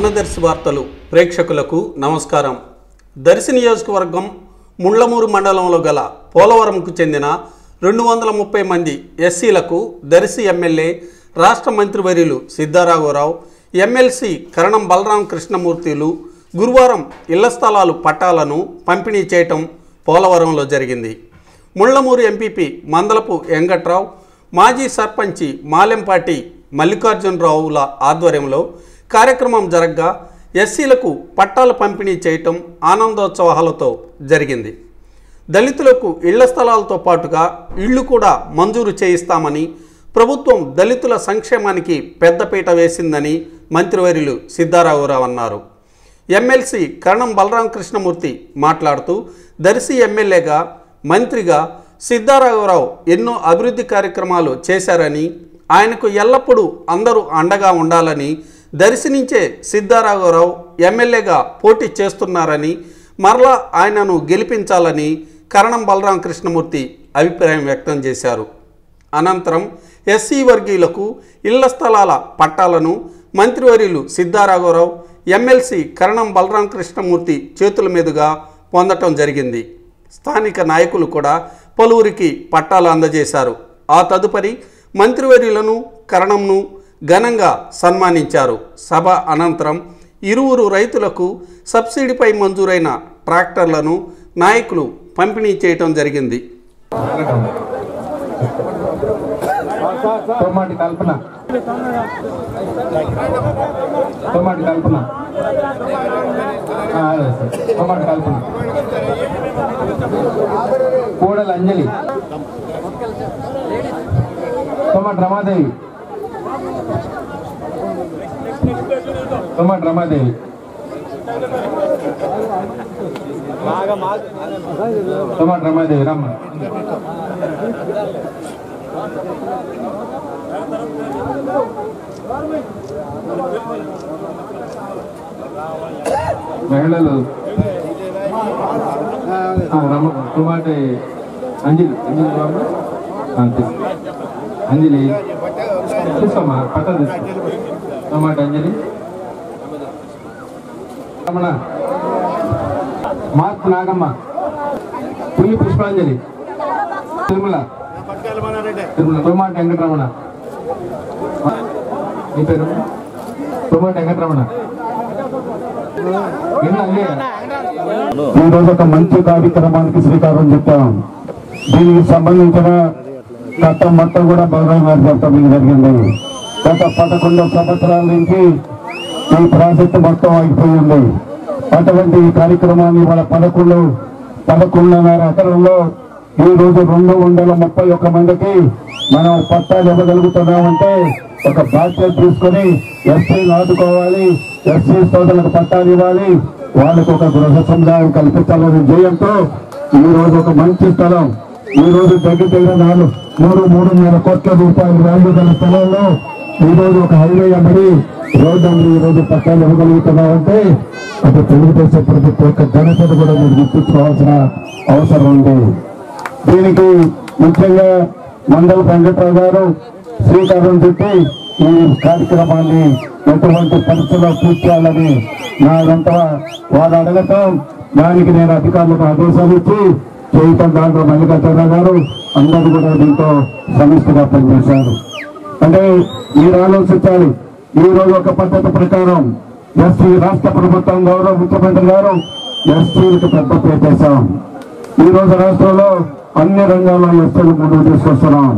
ఆంధ్రదర్శి వార్తలు ప్రేక్షకులకు నమస్కారం దర్శి నియోజకవర్గం ముళ్లమూరు మండలంలో గల పోలవరంకు చెందిన రెండు వందల ముప్పై మంది ఎస్సీలకు దర్శి ఎమ్మెల్యే రాష్ట్ర మంత్రివర్యులు సిద్ధారాఘవరావు ఎమ్మెల్సీ కరణం బలరాం కృష్ణమూర్తిలు గురువారం ఇళ్ల స్థలాలు పట్టాలను పంపిణీ చేయటం పోలవరంలో జరిగింది ముళ్లమూరు ఎంపీపీ మందలపు వెంకట్రావు మాజీ సర్పంచి మాలెంపాటి మల్లికార్జునరావుల ఆధ్వర్యంలో కార్యక్రమం జరగ్గా ఎస్సీలకు పట్టాలు పంపిణీ చేయటం ఆనందోత్సవాలతో జరిగింది దళితులకు ఇళ్ల స్థలాలతో పాటుగా ఇళ్లు కూడా మంజూరు చేయిస్తామని ప్రభుత్వం దళితుల సంక్షేమానికి పెద్దపీట వేసిందని మంత్రివర్యులు సిద్ధారావురావు అన్నారు ఎమ్మెల్సీ కరణం బలరాం కృష్ణమూర్తి మాట్లాడుతూ దర్శి ఎమ్మెల్యేగా మంత్రిగా సిద్ధారాఘవరావు ఎన్నో అభివృద్ధి కార్యక్రమాలు చేశారని ఆయనకు ఎల్లప్పుడూ అందరూ అండగా ఉండాలని దర్శి నుంచే సిద్ధారాఘవరావు ఎమ్మెల్యేగా పోటీ చేస్తున్నారని మరలా ఆయనను గెలిపించాలని కరణం బలరాం కృష్ణమూర్తి అభిప్రాయం వ్యక్తం చేశారు అనంతరం ఎస్సీ వర్గీయులకు ఇళ్ల స్థలాల పట్టాలను మంత్రివర్యులు సిద్ధారాఘవరావు ఎమ్మెల్సీ కరణం బలరాం కృష్ణమూర్తి చేతుల మీదుగా పొందటం జరిగింది స్థానిక నాయకులు కూడా పలువురికి పట్టాలు అందజేశారు ఆ తదుపరి మంత్రివర్యులను కరణంను ఘనంగా సన్మానించారు సభ అనంతరం ఇరువురు రైతులకు సబ్సిడీపై మంజూరైన ట్రాక్టర్లను నాయకులు పంపిణీ చేయటం జరిగింది తోమాటి కల్పన తోమాటి కల్పన ఆ, అదే సార్. తోమాటి కల్పన కూడల అంజలి తోమాటి రమాదేవి తోమాటి రమాదేవి తోమాటి రమాదేవి రమ్మ మహిళలు ఆ, రమ టుమాటే అంజలి అంజలి బాబు ఆ, తీసు. అంజలి తీసుకోమ్మా పట్ట తీసుకో టమాటా అంజలి రమణ మార్పు నాగమ్మ పుల్లి పుష్పాంజలి తిరుమల తిరుమల టొమాటో వెంకటరమణ నీ పేరు టొమాటో వెంకటరమణ విన్నా ఈ రోజు ఒక మంచి కార్యక్రమానికి శ్రీకారం చుట్టాం దీనికి సంబంధించిన చట్టం మొత్తం కూడా బలరాం గారు చెప్పడం జరిగింది గత పదకొండు సంవత్సరాల నుంచి ఈ ప్రాజెక్టు మొత్తం అయిపోయింది అటువంటి ఈ కార్యక్రమాన్ని వాళ్ళ పదకొండు పదకొండున్నర ఎకరంలో ఈ రోజు రెండు వందల ముప్పై ఒక్క మందికి మనం పట్టాలు ఇవ్వగలుగుతున్నామంటే ఒక బాధ్యత తీసుకొని ఎస్సీని ఆదుకోవాలి ఎస్సీ సోదరులకు పట్టాలు ఇవ్వాలి వాళ్ళకు ఒక గృహ సముదాయం కల్పించాలనే ధ్యేయంతో ఈ రోజు ఒక మంచి స్థలం ఈ రోజు దగ్గర దగ్గర నాలుగు మూడు మూడున్నర కోట్ల రూపాయలు వాల్యూ గల స్థలంలో ఈ రోజు ఒక హైవే అమ్మడి రోడ్డు అమ్మడి ఈ రోజు పట్టాలు ఇవ్వగలుగుతున్నామంటే అది తెలుగుదేశం ప్రభుత్వం యొక్క ఘనతను కూడా మీరు గుర్తించుకోవాల్సిన అవసరం ఉంది దీనికి ముఖ్యంగా మండల వెంకట్రావు గారు శ్రీకారం చుట్టి ఈ కార్యక్రమాన్ని ఎటువంటి పరిస్థితుల్లో పూర్తి చేయాలని నాదంతా వారు అడగటం దానికి నేను అధికారులకు ఆదేశాలు ఇచ్చి చేయటం దాంట్లో మల్లికార్జున గారు అందరూ కూడా దీంతో సమిష్టిగా పనిచేశారు అంటే మీరు ఆలోచించాలి ఈ రోజు ఒక పద్ధతి ప్రకారం ఎస్సీ రాష్ట్ర ప్రభుత్వం గౌరవ ముఖ్యమంత్రి గారు ఎస్సీలకు పెద్ద పెట్టేశాం ఈ రోజు రాష్ట్రంలో అన్ని రంగాల్లో ఎస్సీలు ముందుకు తీసుకొస్తున్నాం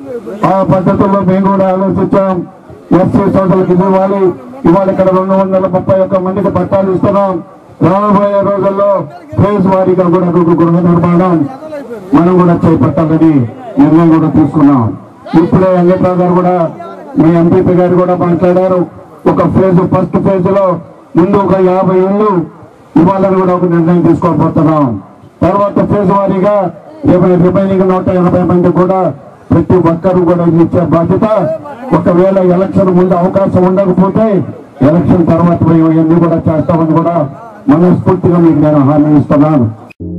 ఆ పద్ధతుల్లో మేము కూడా ఆలోచించాం ఎస్సీ సోదరులకు ఇది ఇవ్వాలి ఇవాళ ఇక్కడ రెండు వందల ముప్పై ఒక్క మందికి పట్టాలు ఇస్తున్నాం రాబోయే రోజుల్లో ఫేజ్ వారీగా కూడా ఒక గృహ నిర్మాణం మనం కూడా చేపట్టాలని నిర్ణయం కూడా తీసుకున్నాం ఇప్పుడే వెంకట్రావు గారు కూడా మీ ఎంపీపీ గారు కూడా మాట్లాడారు ఒక ఫేజ్ ఫస్ట్ ఫేజ్ లో ముందు ఒక యాభై ఇళ్ళు ఇవ్వాలని కూడా ఒక నిర్ణయం తీసుకోబోతున్నాం తర్వాత ఫేజ్ వారీగా రిమై- రిమైనింగ్ నూట ఎనభై మంది కూడా ప్రతి ఒక్కరు కూడా ఇది ఇచ్చే బాధ్యత ఒకవేళ ఎలక్షన్ ముందు అవకాశం ఉండకపోతే ఎలక్షన్ తర్వాత మేము ఇవన్నీ కూడా చేస్తామని కూడా మనస్ఫూర్తిగా మీకు నేను హామీ ఇస్తున్నాను